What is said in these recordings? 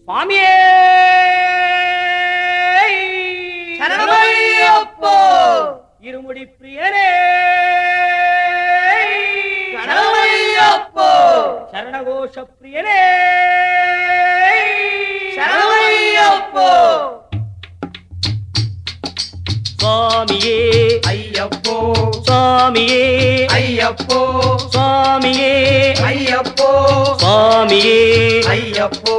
சுவாமியே சரணமையப்போ இருமுடி பிரியரே சரணமையப்போ சரணகோஷ பிரியரே சரணமையப்போ சுவாமியே ஐயப்போ சுவாமியே ஐயப்போ சுவாமியே ஐயப்போ சுவாமியே ஐயப்போ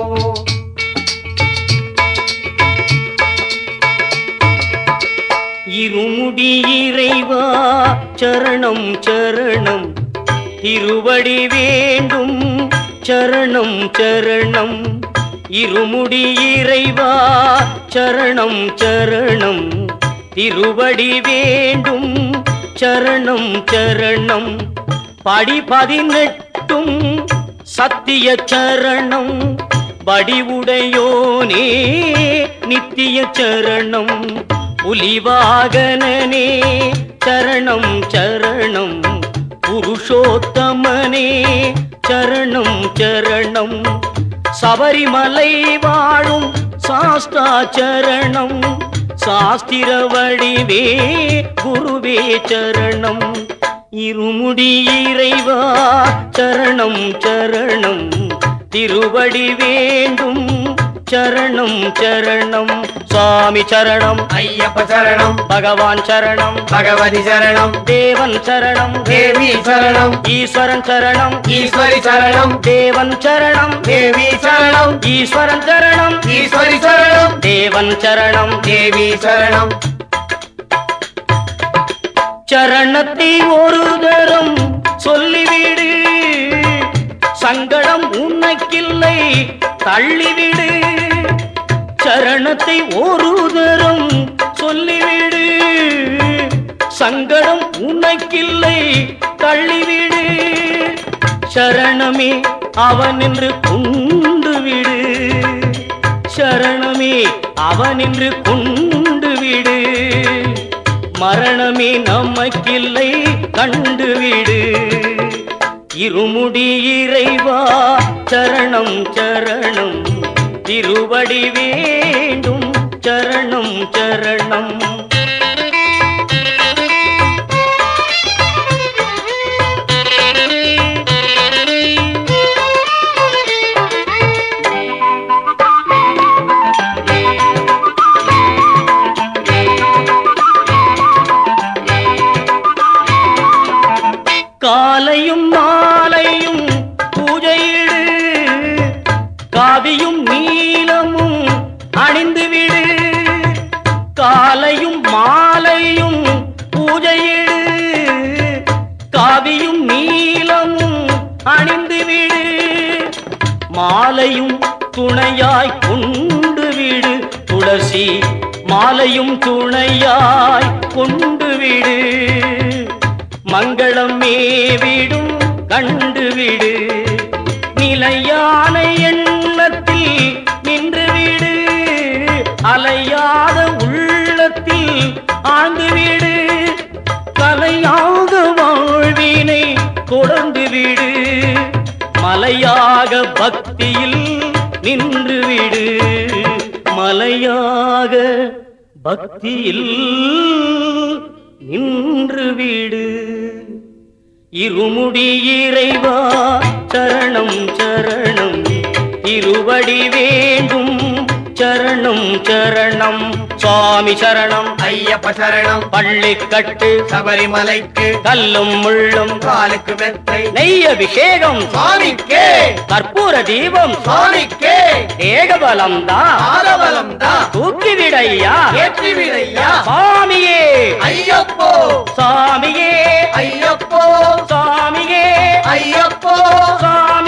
இருமுடி இறைவா சரணம் சரணம் திருவடி வேண்டும் சரணம் சரணம் இருமுடி இறைவா சரணம் சரணம் திருவடி வேண்டும் சரணம் சரணம் படி பதினெட்டும் சத்திய சரணம் வடிவுடையோனே நித்திய சரணம் புலிவாகனனே சரணம் சரணம் புருஷோத்தமனே சரணம் சரணம் சபரிமலை வாழும் சாஸ்தா சரணம் சாஸ்திர வடிவே குருவே சரணம் இருமுடி இறைவா சரணம் சரணம் திருவடி வேண்டும் சரணம் சரணம் சுவாமி சரணம் ஐயப்ப சரணம் பகவான் சரணம் பகவதி சரணம் தேவன் சரணம் தேவி சரணம் ஈஸ்வரன் சரணம் ஈஸ்வரி சரணம் தேவன் சரணம் தேவி சரணம் ஈஸ்வரன் சரணம் ஈஸ்வரி சரணம் தேவன் சரணம் தேவி சரணம் சரணத்தை ஒரு தரம் சொல்லிவிடு சங்கடம் உனக்கில்லை தள்ளிவிடு சரணத்தை ஒரு தரம் சொல்லிவிடு சங்கடம் உனக்கில்லை தள்ளிவிடு சரணமே அவன் என்று கொண்டு விடு சரணமே அவன் என்று கொண்டு விடு மரணமே நமக்கில்லை கண்டுவிடு இருமுடி இறைவா சரணம் சரணம் திருவடி வேண்டும் சரணம் சரணம் காலையும் மாலையும் பூஜையிடு காவியும் நீலமும் அணிந்துவிடு காலையும் மாலையும் பூஜையிடு காவியும் நீலமும் அணிந்துவிடு மாலையும் துணையாய் கொண்டு விடு துளசி மாலையும் துணையாய் கொண்டு விடு மங்களம் மேவிடும் கண்டுவிடு நிலையான எண்ணத்தில் நின்றுவிடு அலையாத உள்ளத்தில் ஆழ்ந்துவிடு கலையாக வாழ்வினை தொடர்ந்து விடு மலையாக பக்தியில் நின்றுவிடு மலையாக பக்தியில் நின்று வீடு இருமுடி இறைவா சரணம் சரணம் திருவடி வேண்டும் சரணம் சரணம் சுவாமி சரணம் ஐயப்ப சரணம் பள்ளி கட்டு சபரிமலைக்கு கல்லும் முள்ளும் காலுக்கு மெத்தை நெய் அபிஷேகம் சுவாமிக்கே கற்பூர தீபம் சுவாமிக்கே ஏகபலம் தான் ஆதபலம் தான் தூக்கிவிடையா ஏற்றி விடையா சாமியே ஐயப்போ சாமியே ஐயப்போ சாமியே ஐயப்போ சாமி